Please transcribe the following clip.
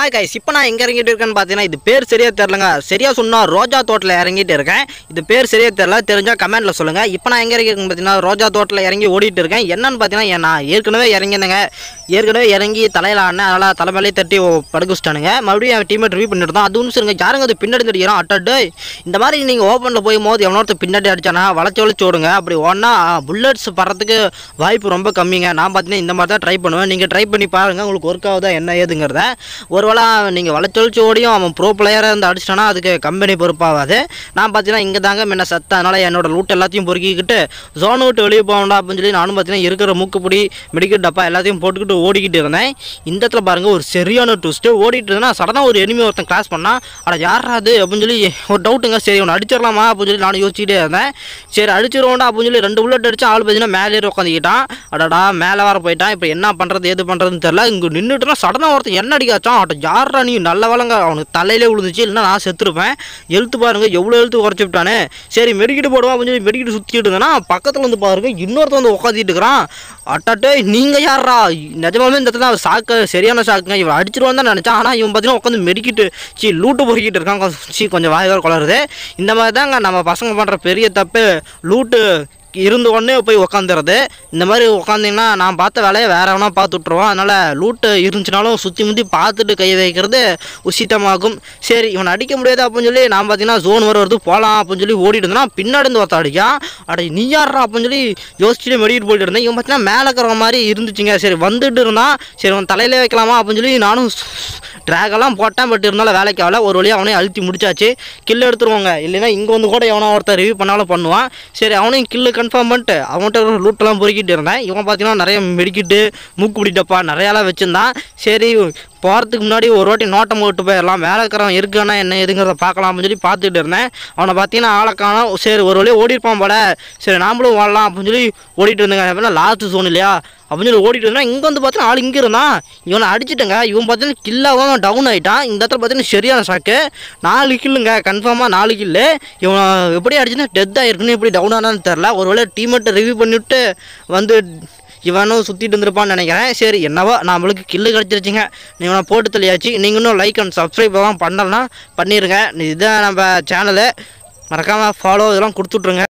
hi guys இப்போ நான் எங்கே இறங்கிட்டு இருக்கேன்னு பார்த்தீங்கன்னா இது பேர் சரியாக தெரிலங்க சரியாக சொன்னால் ரோஜா தோட்டில் இறங்கிட்டு இருக்கேன் இது பேர் சரியாக தெரில தெரிஞ்சால் கமெண்ட்டில் சொல்லுங்கள் இப்போ நான் எங்கே இறங்கிருக்கேன் பார்த்தீங்கன்னா ரோஜா தோட்டில் இறங்கி ஓடிட்டு இருக்கேன் என்னன்னு பார்த்தீங்கன்னா ஏன் நான் ஏற்கனவே இறங்கியிருந்தேங்க ஏற்கனவே இறங்கி தலையில் ஆடினேன் அதனால் தலைமையிலே தட்டி ஓ- படுக்க வச்சிட்டானுங்க மறுபடியும் என் டீமை ரிவ்யூ பண்ணிட்டு தான் அது ஒன்று சரிங்க யாருங்க அது பின்னாடி அடிக்கிறான் அட்டட்டு இந்த மாதிரி நீங்கள் ஓப்பனில் போய் போது எவனோர்த்த பின்னாடி அடிச்சானா வளைச்சி வளைச்சி ஓடுங்க அப்படி ஒன்றா புல்லட்ஸ் பறதுக்கு வாய்ப்பு ரொம்ப கம்மிங்க நான் பார்த்தீங்கன்னா இந்த மாதிரி தான் ட்ரை பண்ணுவேன் நீங்கள் ட்ரை பண்ணி பாருங்கள் உங்களுக்கு ஒர்க் ஆகுதா என்ன ஏதுங்கிறத ஒருவேளை நீங்கள் வளைச்சொலிச்சு ஓடியும் அவன் ப்ரோ பிளேயராக இருந்து அடிச்சிட்டானா அதுக்கு கம்பெனி பொறுப்பாகாது நான் பார்த்தீங்கன்னா இங்கே தாங்க முன்ன சத்த அதனால் என்னோட லூட் எல்லாத்தையும் பொறுக்கிக்கிட்டு ஜோன் விட்டு வெளியே போகணும்டா அப்படின்னு சொல்லி நானும் பார்த்தீங்கன்னா இருக்கிற மூக்குப்பிடி மெடிக்கல் டப்பா எல்லாத்தையும் போட்டுக்கிட்டு ஓடிக்கிட்டு இருந்தேன் இந்த இடத்துல பாருங்கள் ஒரு சரியான ட்விஸ்ட்டு ஓடிட்டு இருந்தேன் சடனாக ஒரு எனிமி ஒருத்தன் கிராஸ் பண்ணா அட யாரா அது அப்படின்னு சொல்லி ஒரு டவுட்டுங்க சரி அவனை அடிச்சிடலாமா அப்படின்னு சொல்லி நானும் யோசிச்சுட்டே இருந்தேன் சரி அடிச்சிருவோம்டா அப்படின்னு சொல்லி ரெண்டு புல்லட் அடிச்சு ஆள் பார்த்தீங்கன்னா மேலே ஏறி உட்காந்துக்கிட்டான் அடடா மேலே வர போயிட்டான் இப்போ என்ன பண்ணுறது ஏது பண்ணுறதுன்னு தெரில இங்கே நின்றுட்டுனா சடனாக ஒருத்தன் என்ன அடிக்காச்சான் அட யாரா நீ நல்ல வளங்க அவனுக்கு தலையிலே விழுந்துச்சு இல்லைன்னா நான் செத்துருப்பேன் எழுத்து பாருங்க எவ்வளோ எழுத்து குறைச்சி விட்டானே சரி மெடிக்கிட்டு போடுவான் அப்படின்னு சொல்லி மெடிக்கிட்டு சுற்றிட்டு இருந்தேன்னா பக்கத்தில் வந்து பாருங்க இன்னொருத்தன் வந்து உட்காந்துட்டு இருக்கிறான் அட்டாட்டே நீங்கள் யாரா நிஜமாவே இந்த இடத்துல அவன் சாக்கு சரியான சாக்குங்க இவன் அடிச்சிருவான் தான் நினச்சான் ஆனால் இவன் பார்த்தீங்கன்னா உட்காந்து மெடிக்கிட்டு சி லூட்டு பொறுக்கிட்டு இருக்கான் கொஞ்சம் சி கொஞ்சம் வாய்வார் குளருது இந்த மாதிரி தாங்க நம்ம பசங்க பண்ணுற பெரிய தப்பு லூட்டு இருந்து உடனே போய் உக்காந்துறது இந்த மாதிரி உக்காந்திங்கன்னா நான் பார்த்த வேலையை வேற எவனா பார்த்து விட்ருவான் அதனால் லூட்டு இருந்துச்சுனாலும் சுற்றி முற்றி பார்த்துட்டு கை வைக்கிறது உசித்தமாகும் சரி இவனை அடிக்க முடியாது அப்படின்னு சொல்லி நான் பார்த்தீங்கன்னா ஜோன் வர வருது போகலாம் அப்படின்னு சொல்லி ஓடிட்டு இருந்தேன்னா பின்னாடி இருந்து ஒருத்த அடிக்கான் அட நீ யாரா அப்படின்னு சொல்லி யோசிச்சுட்டு மெடிக்கிட்டு போயிட்டு இருந்தேன் இவன் பார்த்தீங்கன்னா மேலே இருக்கிற மாதிரி இருந்துச்சுங்க சரி வந்துட்டு இருந்தான் சரி அவன் தலையிலே வைக்கலாமா அப்படின்னு சொல்லி நானும் ட்ராகெல்லாம் போட்டேன் பட் இருந்தாலும் வேலைக்கு ஆகல ஒரு வழியாக அவனையும் அழுத்தி முடிச்சாச்சு கில் எடுத்துருவாங்க இல்லைன்னா இங்கே வந்து கூட எவனோ ஒருத்தர் ரிவ்யூ பண்ணாலும் பண்ணுவான் சரி அவனையும் கில்லு கன்ஃபார்ம் பண்ணிட்டு அவன்கிட்ட லூட்டெல்லாம் பொறுக்கிட்டு இருந்தேன் இவன் பார்த்தீங்கன்னா நிறைய மெடிக்கிட்டு மூக்கு பிடிட்டப்பா நிறையாலாம் வச்சுருந்தான் சரி போகிறதுக்கு முன்னாடி ஒரு வாட்டி நோட்டம் போட்டு போயிடலாம் மேலே இருக்கிறவன் இருக்கானா என்ன எதுங்கிறத பார்க்கலாம் அப்படின்னு சொல்லி பார்த்துட்டு இருந்தேன் அவனை பார்த்தீங்கன்னா ஆளை காணோம் சரி ஒரு வழியாக ஓடி இருப்பான் போல சரி நாமளும் வாழலாம் அப்படின்னு சொல்லி ஓடிட்டு இருந்தேங்க அப்படின்னா லாஸ்ட் ஜோன் இல்லையா அப்படின்னு சொல்லி ஓடிட்டு இருந்தா இங்கே வந்து பார்த்தீங்கன்னா ஆள் இங்கே இருந்தான் இவனை அடிச்சிட்டேங்க இவன் பார்த்தீங்கன்னா கில்லாகவும் டவுன் ஆகிட்டான் இந்த இடத்துல பார்த்தீங்கன்னா சரியான சாக்கு நாலு கில்லுங்க கன்ஃபார்மாக நாலு கில்லு இவன் எப்படி அடிச்சுன்னா டெத் ஆகிருக்குன்னு எப்படி டவுன் ஆனான்னு தெரில ஒருவேளை டீமெட்டை ரிவ்யூ பண்ணிவிட்டு வந்து இவனும் சுற்றிட்டு இருந்திருப்பான்னு நினைக்கிறேன் சரி என்னவோ நம்மளுக்கு கில்லு கிடச்சிருச்சுங்க இவனை போட்டு தள்ளியாச்சு நீங்கள் இன்னும் லைக் அண்ட் சப்ஸ்கிரைப் எல்லாம் பண்ணலன்னா பண்ணிடுங்க இதுதான் நம்ம சேனலு மறக்காமல் ஃபாலோ இதெல்லாம் கொடுத்துட்ருங்க